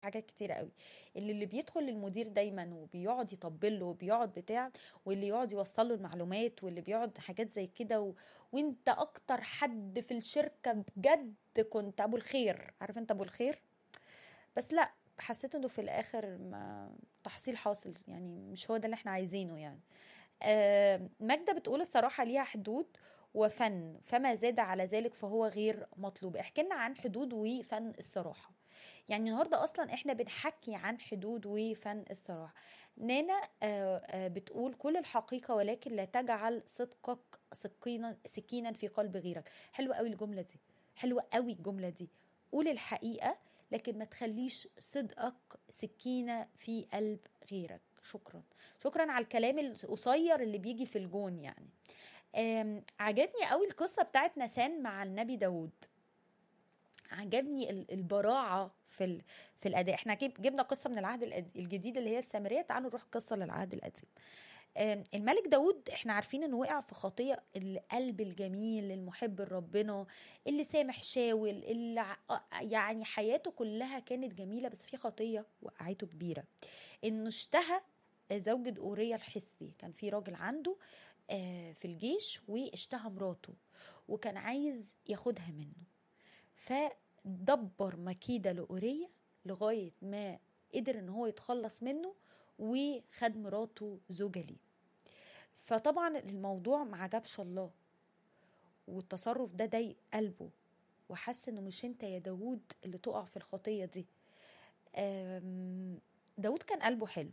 حاجات كتيره قوي اللي اللي بيدخل للمدير دايما وبيقعد يطبل له وبيقعد بتاع واللي يقعد يوصل له المعلومات واللي بيقعد حاجات زي كده و... وانت اكتر حد في الشركه بجد كنت ابو الخير عارف انت ابو الخير بس لا حسيت انه في الاخر ما تحصيل حاصل يعني مش هو ده اللي احنا عايزينه يعني آه، ماجدة بتقول الصراحة ليها حدود وفن فما زاد على ذلك فهو غير مطلوب احكي لنا عن حدود وفن الصراحة يعني النهاردة أصلا احنا بنحكي عن حدود وفن الصراحة نانا آه، آه، بتقول كل الحقيقة ولكن لا تجعل صدقك سكينا سكينا في قلب غيرك حلوة قوي الجملة دي حلوة قوي الجملة دي قول الحقيقة لكن ما تخليش صدقك سكينة في قلب غيرك شكرا شكرا على الكلام القصير اللي بيجي في الجون يعني آم، عجبني قوي القصة بتاعت نسان مع النبي داود عجبني ال- البراعة في ال... في الأداء احنا جيب- جبنا قصة من العهد القد- الجديد اللي هي السامرية تعالوا نروح قصة للعهد القديم آم، الملك داود احنا عارفين انه وقع في خطية القلب الجميل المحب لربنا اللي سامح شاول اللي ع- يعني حياته كلها كانت جميلة بس في خطية وقعته كبيرة انه اشتهى زوجة أوريا الحثي كان في راجل عنده آه، في الجيش واشتهى مراته وكان عايز ياخدها منه فدبر مكيدة لأوريا لغاية ما قدر ان هو يتخلص منه وخد مراته زوجة ليه فطبعا الموضوع ما عجبش الله والتصرف ده ضايق قلبه وحس انه مش انت يا داوود اللي تقع في الخطية دي أم، داود كان قلبه حلو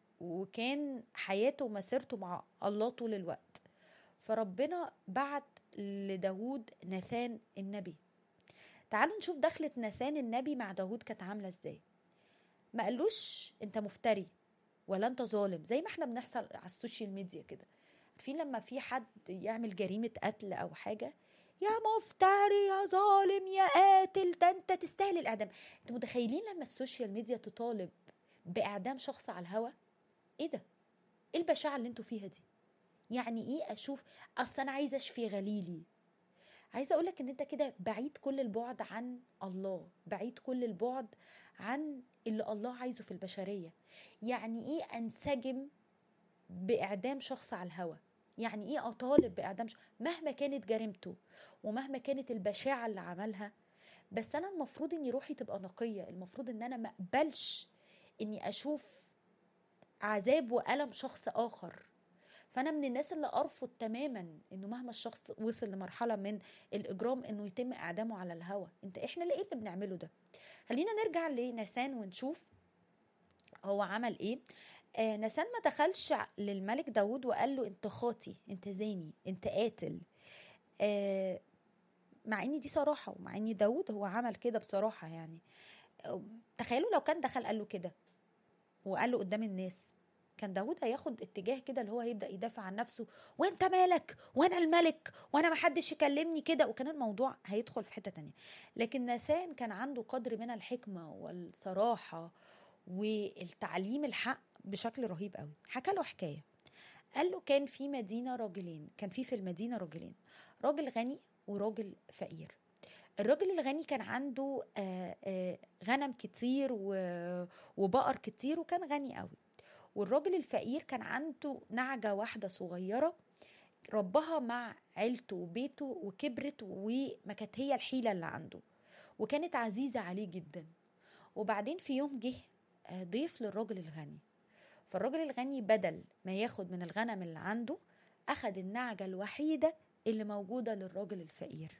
وكان حياته ومسيرته مع الله طول الوقت فربنا بعت لداود ناثان النبي تعالوا نشوف دخلة ناثان النبي مع داود كانت عاملة ازاي ما قالوش انت مفتري ولا انت ظالم زي ما احنا بنحصل على السوشيال ميديا كده عارفين لما في حد يعمل جريمة قتل او حاجة يا مفتري يا ظالم يا قاتل ده انت تستاهل الاعدام انتوا متخيلين لما السوشيال ميديا تطالب باعدام شخص على الهوا ايه ده ايه البشاعة اللي انتوا فيها دي يعني ايه اشوف اصل انا عايزه اشفي غليلي عايزه اقولك ان انت كده بعيد كل البعد عن الله بعيد كل البعد عن اللي الله عايزه في البشريه يعني ايه انسجم باعدام شخص على الهوا يعني ايه اطالب باعدام ش... مهما كانت جريمته ومهما كانت البشاعه اللي عملها بس انا المفروض ان روحي تبقى نقيه المفروض ان انا ما اقبلش اني اشوف عذاب والم شخص اخر فانا من الناس اللي ارفض تماما انه مهما الشخص وصل لمرحله من الاجرام انه يتم اعدامه على الهوا انت احنا ليه اللي بنعمله ده خلينا نرجع لنسان ونشوف هو عمل ايه آه نسان ما دخلش للملك داود وقال له انت خاطي انت زاني انت قاتل آه مع ان دي صراحه ومع ان داود هو عمل كده بصراحه يعني آه، تخيلوا لو كان دخل قال له كده وقال له قدام الناس كان داود هياخد اتجاه كده اللي هو هيبدا يدافع عن نفسه وانت مالك وانا الملك وانا ما حدش يكلمني كده وكان الموضوع هيدخل في حته تانية لكن ناثان كان عنده قدر من الحكمه والصراحه والتعليم الحق بشكل رهيب قوي حكى له حكايه قال له كان في مدينه راجلين كان في في المدينه راجلين راجل غني وراجل فقير الراجل الغني كان عنده آه، آه، غنم كتير و- وبقر كتير وكان غني قوي والراجل الفقير كان عنده نعجة واحدة صغيرة ربها مع عيلته وبيته وكبرت وما كانت هي الحيلة اللي عنده وكانت عزيزة عليه جدا وبعدين في يوم جه آه، ضيف للراجل الغني فالراجل الغني بدل ما ياخد من الغنم اللي عنده أخد النعجة الوحيدة اللي موجودة للراجل الفقير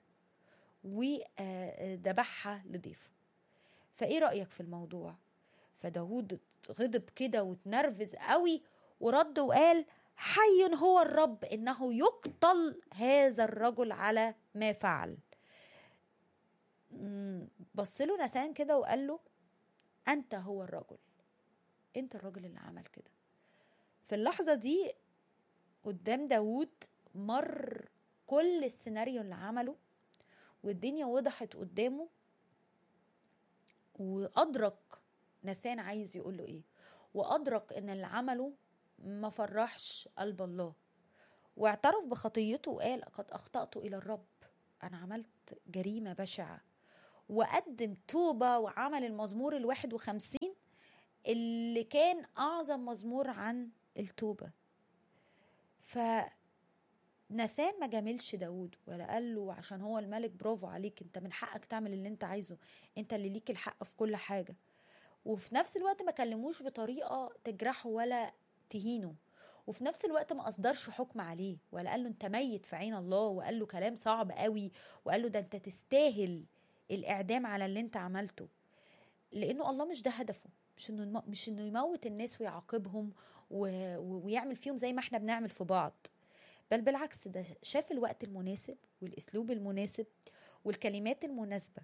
وذبحها لضيفه فايه رأيك في الموضوع فداود غضب كده واتنرفز قوي ورد وقال حي هو الرب انه يقتل هذا الرجل على ما فعل مم، بص له نسان كده وقال له انت هو الرجل انت الراجل اللي عمل كده في اللحظة دي قدام داود مر كل السيناريو اللي عمله والدنيا وضحت قدامه وأدرك ناثان عايز يقول له ايه وأدرك ان اللي عمله ما فرحش قلب الله واعترف بخطيته وقال قد أخطأت إلى الرب أنا عملت جريمة بشعة وقدم توبة وعمل المزمور الواحد وخمسين اللي كان أعظم مزمور عن التوبة فناثان ما جاملش داود ولا قال له عشان هو الملك برافو عليك انت من حقك تعمل اللي انت عايزه انت اللي ليك الحق في كل حاجة وفي نفس الوقت ما كلموش بطريقة تجرحه ولا تهينه وفي نفس الوقت ما اصدرش حكم عليه ولا قال له انت ميت في عين الله وقال له كلام صعب قوي وقال له ده انت تستاهل الاعدام على اللي انت عملته لانه الله مش ده هدفه مش انه مش انه يموت الناس ويعاقبهم و... ويعمل فيهم زي ما احنا بنعمل في بعض بل بالعكس ده شاف الوقت المناسب والاسلوب المناسب والكلمات المناسبه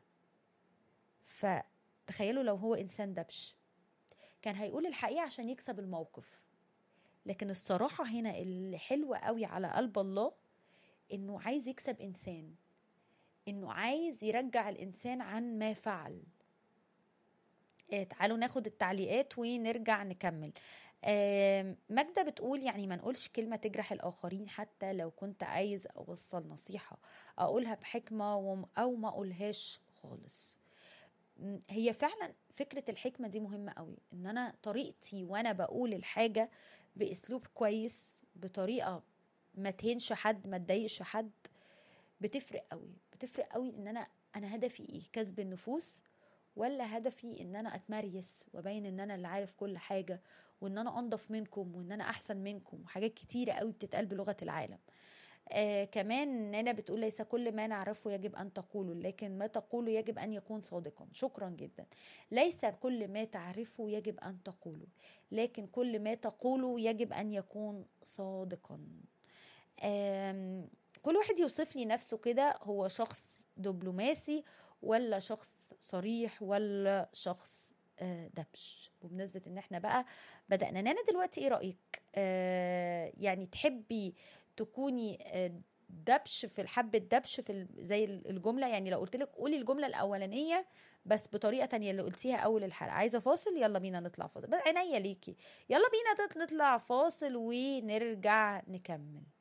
فتخيلوا لو هو انسان دبش كان هيقول الحقيقه عشان يكسب الموقف لكن الصراحه هنا اللي حلوه قوي على قلب الله انه عايز يكسب انسان انه عايز يرجع الانسان عن ما فعل آه تعالوا ناخد التعليقات ونرجع نكمل آه ماجدة بتقول يعني ما نقولش كلمة تجرح الآخرين حتى لو كنت عايز أوصل نصيحة أقولها بحكمة أو ما أقولهاش خالص هي فعلا فكرة الحكمة دي مهمة قوي إن أنا طريقتي وأنا بقول الحاجة بأسلوب كويس بطريقة ما تهينش حد ما تضايقش حد بتفرق قوي بتفرق قوي ان انا انا هدفي ايه كسب النفوس ولا هدفي ان انا اتمريس وابين ان انا اللي عارف كل حاجه وان انا انضف منكم وان انا احسن منكم وحاجات كتيره قوي بتتقال بلغه العالم آه كمان نانا بتقول ليس كل ما نعرفه يجب ان تقوله لكن ما تقوله يجب ان يكون صادقا شكرا جدا ليس كل ما تعرفه يجب ان تقوله لكن كل ما تقوله يجب ان يكون صادقا آه كل واحد يوصف لي نفسه كده هو شخص دبلوماسي ولا شخص صريح ولا شخص دبش بمناسبة ان احنا بقى بدأنا نانا دلوقتي ايه رأيك آه يعني تحبي تكوني دبش في الحبة دبش في زي الجملة يعني لو قلت لك قولي الجملة الأولانية بس بطريقة تانية اللي قلتيها أول الحلقة عايزة فاصل يلا بينا نطلع فاصل عينيا ليكي يلا بينا نطلع فاصل ونرجع نكمل